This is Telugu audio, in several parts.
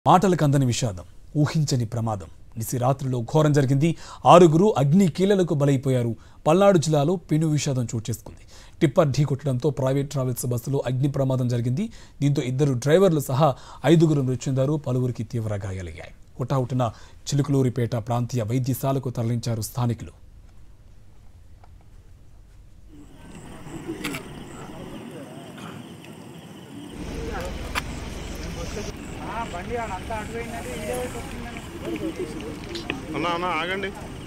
మాటలకు అందని విషాదం ఊహించని ప్రమాదం నిసి రాత్రిలో ఘోరం జరిగింది ఆరుగురు అగ్ని కీలలకు బలైపోయారు పల్నాడు జిల్లాలో పెను విషాదం చోటు చేసుకుంది టిప్పర్ ఢీ కొట్టడంతో ప్రైవేట్ ట్రావెల్స్ బస్సులో అగ్ని ప్రమాదం జరిగింది దీంతో ఇద్దరు డ్రైవర్లు సహా ఐదుగురు మృతి చెందారు పలువురికి తీవ్ర గాయాలయ్యాయి హుటాహుటిన చిలుకలూరిపేట ప్రాంతీయ వైద్యశాలకు తరలించారు స్థానికులు అన్న అన్న ఆగండి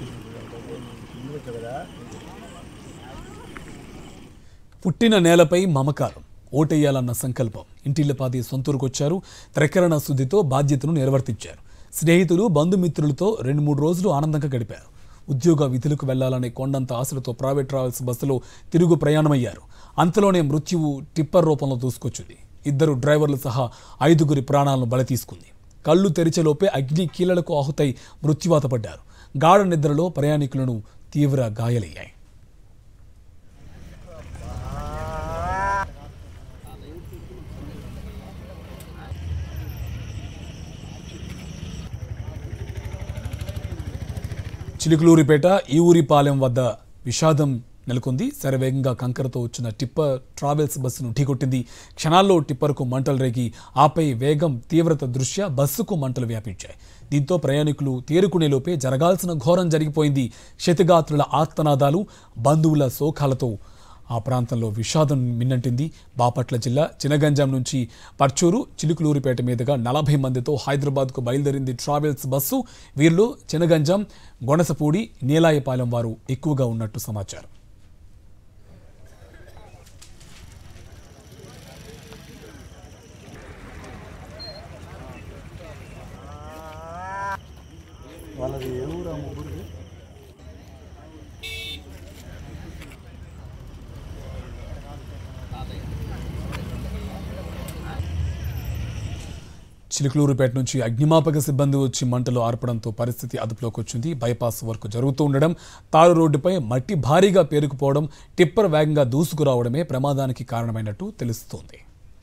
పుట్టిన నేలపై మమకారం ఓటేయాలన్న సంకల్పం ఇంటిల్లపాది సొంతూరుకొచ్చారు త్రెకరణ శుద్ధితో బాధ్యతను నిర్వర్తించారు స్నేహితులు బంధుమిత్రులతో రెండు మూడు రోజులు ఆనందంగా గడిపారు ఉద్యోగ విధులకు వెళ్లాలనే కొండంత ఆశలతో ప్రైవేట్ ట్రావెల్స్ బస్సులో తిరుగు ప్రయాణమయ్యారు అంతలోనే మృత్యువు టిప్పర్ రూపంలో దూసుకొచ్చింది ఇద్దరు డ్రైవర్లు సహా ఐదుగురి ప్రాణాలను బలి తీసుకుంది కళ్ళు తెరిచేలోపే అగ్ని కీలలకు ఆహుతై మృత్యువాత పడ్డారు గాఢ నిద్రలో ప్రయాణికులను తీవ్ర గాయాలయ్యాయి చిలుకలూరిపేట ఈ ఊరిపాలెం వద్ద విషాదం నెలకొంది శరవేగంగా కంకరతో వచ్చిన టిప్పర్ ట్రావెల్స్ బస్సును ఢీకొట్టింది క్షణాల్లో టిప్పర్కు మంటలు రేగి ఆపై వేగం తీవ్రత దృష్ట్యా బస్సుకు మంటలు వ్యాపించాయి దీంతో ప్రయాణికులు తేరుకునేలోపే జరగాల్సిన ఘోరం జరిగిపోయింది క్షతిగాత్రుల ఆర్తనాదాలు బంధువుల శోకాలతో ఆ ప్రాంతంలో విషాదం మిన్నంటింది బాపట్ల జిల్లా చినగంజాం నుంచి పర్చూరు చిలుకులూరిపేట మీదుగా నలభై మందితో హైదరాబాద్కు బయలుదేరింది ట్రావెల్స్ బస్సు వీరిలో చినగంజాం గొనసపూడి నీలాయపాలెం వారు ఎక్కువగా ఉన్నట్టు సమాచారం చిలుకలూరుపేట నుంచి అగ్నిమాపక సిబ్బంది వచ్చి మంటలు ఆర్పడంతో పరిస్థితి అదుపులోకి వచ్చింది బైపాస్ వర్క్ జరుగుతూ ఉండడం తారు రోడ్డుపై మట్టి భారీగా పేరుకుపోవడం టిప్పర్ వేగంగా దూసుకురావడమే ప్రమాదానికి కారణమైనట్టు తెలుస్తోంది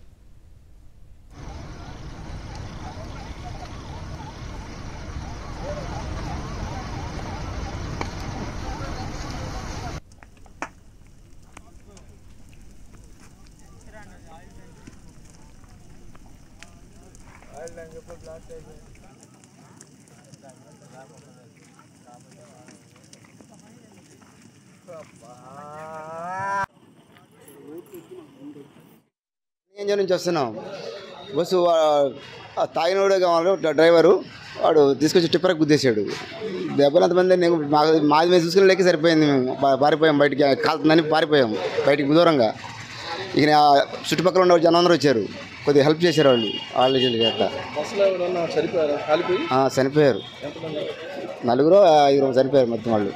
ఇంజన్ నుంచి వస్తున్నాం బస్సు వా- ఆ తాగినోడే కావాలి డ్రైవరు వాడు తీసుకొచ్చి టిప్పర్కి గుద్దేశాడు దెబ్బలు అంతమంది నేను మా మాది మీద చూసుకుని లెక్క సరిపోయింది మేము పా- పారిపోయాం బయటికి కాలుతుందని పారిపోయాం బయటికి దూరంగా ఇక ఆ చుట్టుపక్కల ఉన్న జనం అందరూ వచ్చారు కొద్దిగా హెల్ప్ చేశారు వాళ్ళు వాళ్ళు వీళ్ళు అట్లా ఆ, చనిపోయారు నలుగురు ఐదుగురు చనిపోయారు మొత్తం వాళ్ళు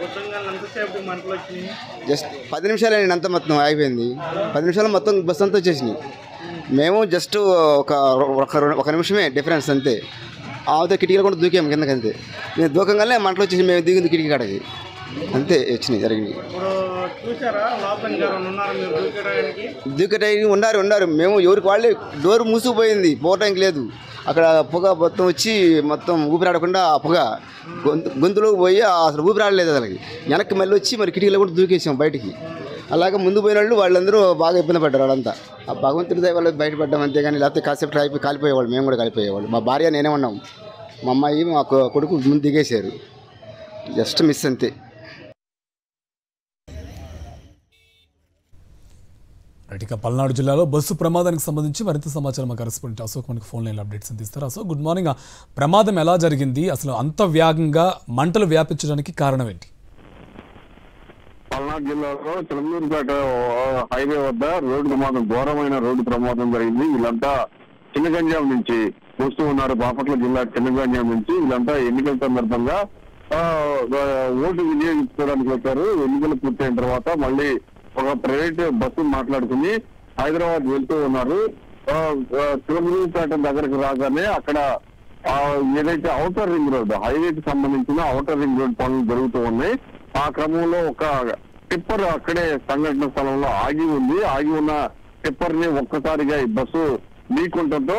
జస్ట్ పది నిమిషాలు అండి అంతా మొత్తం అయిపోయింది పది నిమిషాలు మొత్తం బస్ అంతా వచ్చేసినాయి మేము జస్ట్ ఒక ఒక ఒక నిమిషమే డిఫరెన్స్ అంతే ఆమెతో కిటికీలు కూడా దూకాము కిందకి అంతే మేము దూకంగానే మంటలు వచ్చేసి మేము దిగింది కిటికీ కాడకి అంతే వచ్చినాయి జరిగినాయి ఇప్పుడు చూసారా లోపల ఎవరైనా ఉన్నారా మీరు దూకడానికి దూకటానికి ఉన్నారు ఉన్నారు మేము ఎవరికి వాళ్ళే డోర్ మూసుకుపోయింది పోవటానికి లేదు అక్కడ పొగ మొత్తం వచ్చి మొత్తం ఊపిరాడకుండా ఆ పొగ గొంతు గొంతులోకి పోయి అసలు ఊపిరాడలేదు అసలు వెనక్కి మళ్ళీ వచ్చి మరి కిటికీలో కూడా దూకేసాం బయటికి అలాగే ముందు పోయిన వాళ్ళు వాళ్ళందరూ బాగా ఇబ్బంది పడ్డారు వాళ్ళంతా ఆ భగవంతుడి దయ వల్ల బయటపడ్డాం అంతేగాని లేకపోతే కాసేపు అయిపోయి కాలిపోయేవాళ్ళు మేము కూడా కాలిపోయేవాళ్ళు మా భార్య నేనే ఉన్నాం మా అమ్మాయి మా కొ- కొడుకు ముందు దిగేశారు జస్ట్ మిస్ అంతే రైట్ ఇక పల్నాడు జిల్లాలో బస్సు ప్రమాదానికి సంబంధించి మరింత సమాచారం మా కరెస్పాండెంట్ అశోక్ మనకి ఫోన్ లైన్ అప్డేట్స్ అందిస్తారు అశోక్ గుడ్ మార్నింగ్ ఆ ప్రమాదం ఎలా జరిగింది అసలు అంత వేగంగా మంటలు వ్యాపించడానికి కారణం ఏంటి పల్నాడు జిల్లాలో చిలందూరుపేట హైవే వద్ద రోడ్డు ప్రమాదం ఘోరమైన రోడ్డు ప్రమాదం జరిగింది వీళ్ళంతా చిన్నగంజాం నుంచి వస్తూ ఉన్నారు బాపట్ల జిల్లా చిన్నగంజాం నుంచి వీళ్ళంతా ఎన్నికల సందర్భంగా ఆ, ఆ, ఓటు వినియోగించుకోవడానికి వచ్చారు ఎన్నికలు పూర్తయిన తర్వాత మళ్ళీ ఒక ప్రైవేట్ బస్సు మాట్లాడుకుని హైదరాబాద్ వెళ్తూ ఉన్నారు ఆ, ఆ, చిలమూరుపేట దగ్గరకు రాగానే అక్కడ ఆ, ఏదైతే అవుటర్ రింగ్ రోడ్ హైవేకి సంబంధించిన అవుటర్ రింగ్ రోడ్ పనులు జరుగుతూ ఉన్నాయి ఆ క్రమంలో ఒక టిప్పర్ అక్కడే సంఘటన స్థలంలో ఆగి ఉంది ఆగి ఉన్న టిప్పర్ ని ఒక్కసారిగా ఈ బస్సు ఢీకొనడంతో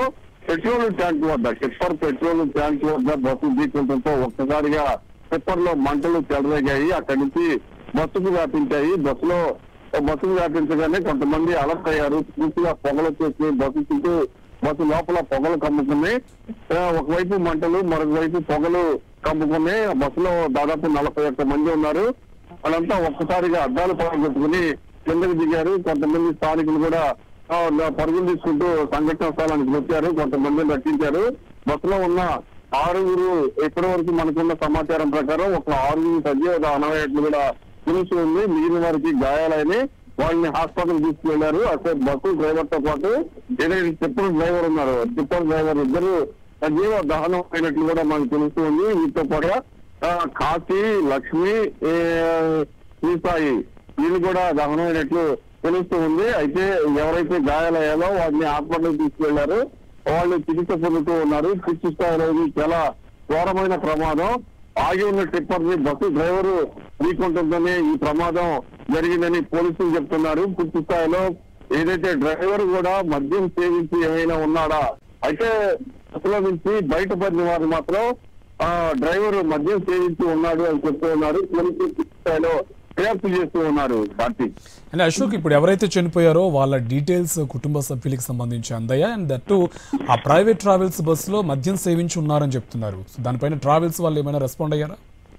పెట్రోల్ ట్యాంక్ వద్ద టిప్పర్ పెట్రోల్ ట్యాంక్ వద్ద బస్సు ఢీకొనడంతో ఒక్కసారిగా టిప్పర్ లో మంటలు చెలరేగాయి అక్కడి నుంచి బస్సుకు వ్యాపించాయి బస్సులో బస్సుకు వ్యాపించగానే కొంతమంది అలర్ట్ అయ్యారు పూర్తిగా పొగలు వచ్చేసి బస్సు చుట్టూ బస్సు లోపల పొగలు కమ్ముకున్నాయి ఆ, ఒకవైపు మంటలు మరొక వైపు పొగలు కమ్ముకున్నాయి ఆ బస్సులో దాదాపు నలభై ఒక్క మంది ఉన్నారు వాళ్ళంతా ఒక్కసారిగా అద్దాలు పగలగొట్టుకుని కిందకి దిగారు కొంతమంది స్థానికులు కూడా ఆ, పరుగులు తీసుకుంటూ సంఘటన స్థలానికి వచ్చారు కొంతమందిని రక్షించారు బస్సులో ఉన్న ఆరుగురు ఇప్పటి వరకు మనకున్న సమాచారం ప్రకారం ఒక ఆరుగురు సజీవ అనవైనట్లు కూడా తెలుసు ఉంది మిగిలిన వారికి గాయాలని వాళ్ళని హాస్పిటల్ తీసుకువెళ్లారు అసలు బస్సు డ్రైవర్ తో పాటు ఏదైతే టిప్పర్ డ్రైవర్ ఉన్నారు టిప్పర్ డ్రైవర్ ఇద్దరు సజీవ దహనం అయినట్లు కూడా మనకు తెలుస్తూ ఉంది వీటితో పాటు ఆ, కాశీ లక్ష్మి ఏ, శ్రీసాయి వీళ్ళు కూడా దహనమైనట్లు తెలుస్తూ ఉంది అయితే ఎవరైతే గాయాలయ్యాలో వాటిని హాస్పిటల్ తీసుకువెళ్లారు వాళ్ళు చికిత్స పొందుతూ ఉన్నారు పూర్తి స్థాయిలో ఇది చాలా ఘోరమైన ప్రమాదం ఆగి ఉన్న టిప్పర్ ని బస్సు డ్రైవర్ ఢీకొంటుందని ఈ ప్రమాదం జరిగిందని పోలీసులు చెప్తున్నారు పూర్తి స్థాయిలో ఏదైతే డ్రైవర్ కూడా మద్యం సేవించి ఏమైనా ఉన్నాడా అయితే బస్సులో నుంచి బయటపడిన వారు మాత్రం ఆ డ్రైవర్ మద్యం సేవించి ఉన్నాడు అని చెప్తూ ఉన్నారు పోలీసులు పూర్తి స్థాయిలో దర్యాప్తు చేస్తూ ఉన్నారు పార్టీ అండ్ అశోక్ ఇప్పుడు ఎవరైతే చనిపోయారో వాళ్ళ డీటెయిల్స్ కుటుంబ సభ్యులకి సంబంధించి అందాయా అండ్ దట్టు ఆ ప్రైవేట్ ట్రావెల్స్ బస్సులో మద్యం సేవించి ఉన్నారని చెప్తున్నారు సో దానిపైన ట్రావెల్స్ వాళ్ళు ఏమైనా రెస్పాండ్ అయ్యారా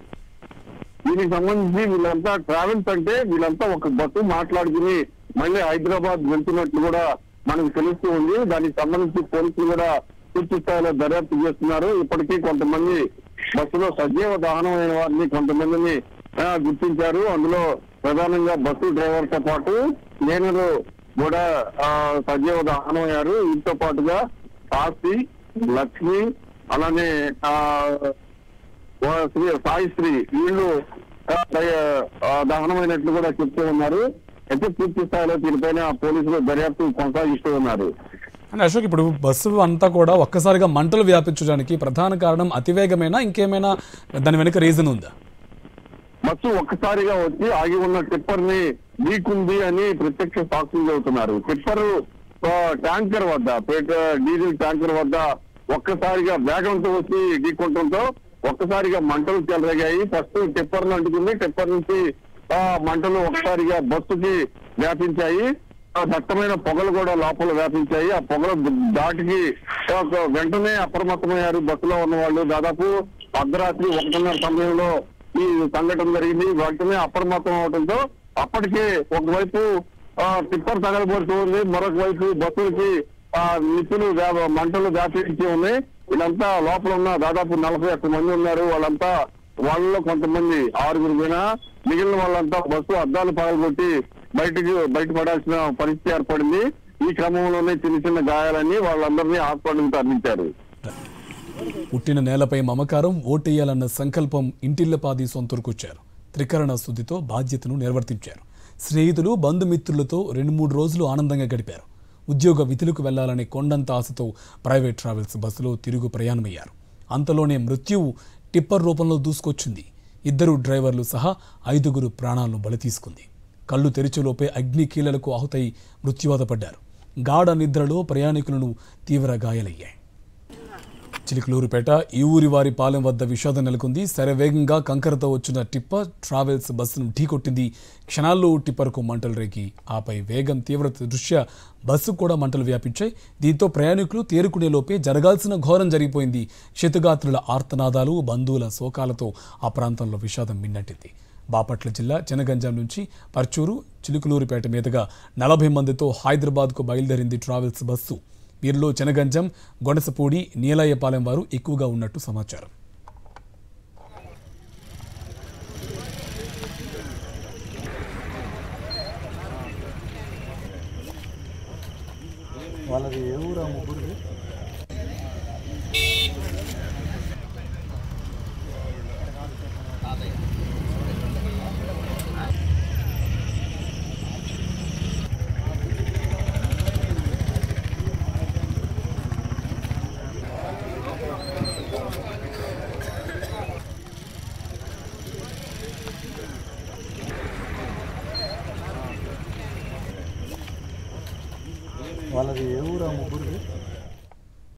దీనికి సంబంధించి వీళ్ళంతా ట్రావెల్స్ అంటే వీళ్ళంతా ఒక బస్సు మాట్లాడుకుని మళ్ళీ హైదరాబాద్ వెళ్తున్నట్లు కూడా మనకు తెలుస్తూ ఉంది దానికి సంబంధించి పోలీసులు కూడా పూర్తి స్థాయిలో దర్యాప్తు చేస్తున్నారు ఇప్పటికీ కొంతమంది బస్సులో సజీవ దహనమైన వారిని కొంతమందిని ఆ, గుర్తించారు అందులో ప్రధానంగా బస్సు డ్రైవర్ తో పాటు నేనలు కూడా ఆ, సజీవ దహనమయ్యారు వీటితో పాటుగా కాశీ లక్ష్మి అలానే ఆ వా- శ్రీ సాయి శ్రీ వీళ్ళు ఆ, దయ- ఆ, దహనమైనట్లు కూడా చెప్తూ ఉన్నారు అయితే పూర్తి స్థాయిలో దీనిపైన పోలీసులు దర్యాప్తు కొనసాగిస్తూ ఉన్నారు అండ్ అశోక్ ఇప్పుడు బస్సు అంతా కూడా ఒక్కసారిగా మంటలు వ్యాపించడానికి ప్రధాన కారణం అతివేగమేనా ఇంకేమైనా దాని వెనుక రీజన్ ఉందా బస్సు ఒక్కసారిగా వచ్చి ఆగి ఉన్న టిప్పర్ ని ఢీకుంది అని ప్రత్యక్ష సాక్షులు చెబుతున్నారు టిప్పర్ ఆ, ట్యాంకర్ వద్ద పెట్రో డీజిల్ ట్యాంకర్ వద్ద ఒక్కసారిగా వేగంతో వచ్చి ఢీకొనడంతో ఒక్కసారిగా మంటలు చెలరేగాయి ఫస్ట్ టిప్పర్ అంటుకుంది టిప్పర్ నుంచి ఆ మంటలు ఒక్కసారిగా బస్సుకి వ్యాపించాయి ఆ దట్టమైన పొగలు కూడా లోపల వ్యాపించాయి ఆ పొగల దాటికి ఒక వెంటనే అప్రమత్తమయ్యారు బస్సులో ఉన్న వాళ్ళు దాదాపు అర్ధరాత్రి ఒకటిన్నర సమయంలో ఈ సంఘటన జరిగింది వెంటనే అప్రమత్తం అవడంతో అప్పటికే ఒకవైపు ఆ, టిప్పర్ తగలబడుతూ ఉంది మరొక వైపు బస్సులకి ఆ నిప్పులు వ్యా- మంటలు వ్యాపించి ఉన్నాయి వీళ్ళంతా లోపల ఉన్న దాదాపు నలభై ఒక్క మంది ఉన్నారు వాళ్ళంతా వాళ్ళలో కొంతమంది ఆరుగురు పోయినా మిగిలిన వాళ్ళంతా బస్సు అద్దాలు పగలగొట్టి బయటకు బయటపడాల్సిన పరిస్థితి ఏర్పడింది ఈ క్రమంలోనే చిన్న చిన్న గాయాలని వాళ్ళందరినీ హాస్పిటల్కి తరలించారు పుట్టిన నేలపై మమకారం ఓటేయాలన్న సంకల్పం ఇంటిల్లపాది సొంతూరుకొచ్చారు త్రికరణ శుద్ధితో బాధ్యతను నిర్వర్తించారు స్నేహితులు బంధుమిత్రులతో రెండు మూడు రోజులు ఆనందంగా గడిపారు ఉద్యోగ విధులకు వెళ్లాలనే కొండంత ఆశతో ప్రైవేట్ ట్రావెల్స్ బస్సులో తిరుగు ప్రయాణమయ్యారు అంతలోనే మృత్యువు టిప్పర్ రూపంలో దూసుకొచ్చింది ఇద్దరు డ్రైవర్లు సహా ఐదుగురు ప్రాణాలను బలి తీసుకుంది కళ్ళు తెరిచేలోపే అగ్ని కీలలకు ఆహుతై మృత్యువాత పడ్డారు గాఢ నిద్రలో ప్రయాణికులను తీవ్ర గాయాలయ్యాయి చిలుకలూరుపేట ఈ ఊరి వారి పాలెం వద్ద విషాదం నెలకొంది శరవేగంగా కంకరతో వచ్చిన టిప్పర్ ట్రావెల్స్ బస్సును ఢీకొట్టింది క్షణాల్లో టిప్పర్కు మంటలు రేగి ఆపై వేగం తీవ్రత దృష్ట్యా బస్సు కూడా మంటలు వ్యాపించాయి దీంతో ప్రయాణికులు తేరుకునే లోపే జరగాల్సిన ఘోరం జరిగిపోయింది క్షతగాత్రుల ఆర్తనాదాలు బంధువుల శోకాలతో ఆ ప్రాంతంలో విషాదం మిన్నట్టింది బాపట్ల జిల్లా జనగంజాం నుంచి పర్చూరు చిలుకలూరుపేట మీదుగా నలభై మందితో హైదరాబాద్కు బయలుదేరింది ట్రావెల్స్ బస్సు వీరిలో చెనగంజం గొనసపూడి నీలయ్యపాలెం వారు ఎక్కువగా ఉన్నట్టు సమాచారం వాళ్ళది ఏ ఊరా ముగ్గురిది వాళ్ళది ఏ ఊరా ముగ్గురిది